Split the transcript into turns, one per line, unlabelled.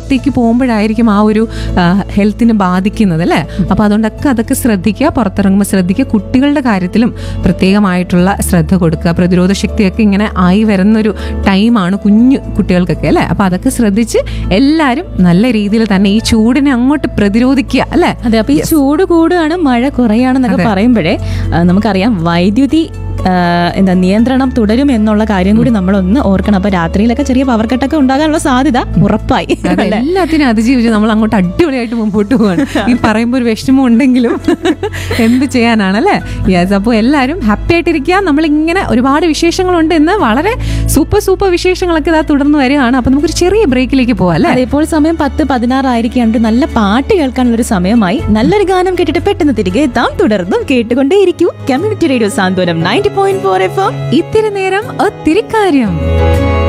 പുറത്തേക്ക് പോകുമ്പോഴായിരിക്കും ആ ഒരു ഹെൽത്തിന് ബാധിക്കുന്നത് അല്ലേ അപ്പോൾ അതുകൊണ്ടൊക്കെ അതൊക്കെ ശ്രദ്ധിക്കുക പുറത്തിറങ്ങുമ്പോൾ ശ്രദ്ധിക്കുക കുട്ടികളുടെ കാര്യത്തിലും പ്രത്യേകമായിട്ടുള്ള ശ്രദ്ധ കൊടുക്കുക പ്രതിരോധ ശക്തിയൊക്കെ ഇങ്ങനെ ആയി വരുന്നൊരു ടൈമാണ് കുഞ്ഞു കുട്ടികൾക്കൊക്കെ അല്ലേ അപ്പോൾ അതൊക്കെ ശ്രദ്ധിച്ച് എല്ലാവരും നല്ല രീതിയിൽ തന്നെ ഈ ചൂടിനെ അങ്ങോട്ട് പ്രതിരോധിക്കുക അല്ലേ
അതെ അപ്പൊ ഈ ചൂട് കൂടുകയാണ് മഴ കുറയാണെന്നൊക്കെ പറയുമ്പോഴേ ആ, നമുക്കറിയാം വൈദ്യുതി ആ, എന്താ നിയന്ത്രണം തുടരും എന്നുള്ള കാര്യം കൂടി നമ്മളൊന്ന് ഓർക്കണം അപ്പൊ രാത്രിയിലൊക്കെ ചെറിയ പവർ കട്ടൊക്കെ ഉണ്ടാകാനുള്ള സാധ്യത ഉറപ്പായി
അതെ, എല്ലാത്തിനും അതിജീവിച്ച് നമ്മൾ അങ്ങോട്ട് അടിപൊളിയായിട്ട് മുമ്പോട്ട് പോവാണ് ഈ പറയുമ്പോൾ ഒരു വിഷമം ഉണ്ടെങ്കിലും എന്ത് ചെയ്യാനാണ് അല്ലേ യെസ് അപ്പോൾ എല്ലാവരും ഹാപ്പി ആയിട്ടിരിക്കുക നമ്മളിങ്ങനെ ഒരുപാട് വിശേഷങ്ങളുണ്ട് ഇന്ന് വളരെ സൂപ്പർ സൂപ്പർ വിശേഷങ്ങളൊക്കെ ഇതാ തുടർന്ന് വരികയാണ് അപ്പോൾ നമുക്കൊരു ചെറിയ ബ്രേക്കിലേക്ക് പോവാം അല്ലേ
അതെ ഇപ്പോൾ സമയം പത്ത് പതിനാറായിരിക്കാണ്ട് നല്ല പാട്ട് കേൾക്കാനുള്ള ഒരു സമയമായി നല്ലൊരു ഗാനം കേട്ടിട്ട് പെട്ടെന്ന് തിരികെ എത്താം തുടർന്നും കേട്ടുകൊണ്ടേയിരിക്കൂ community radio Santhwanam ninety point four F
ഇത്തിരി നേരം ഒത്തിരി കാര്യം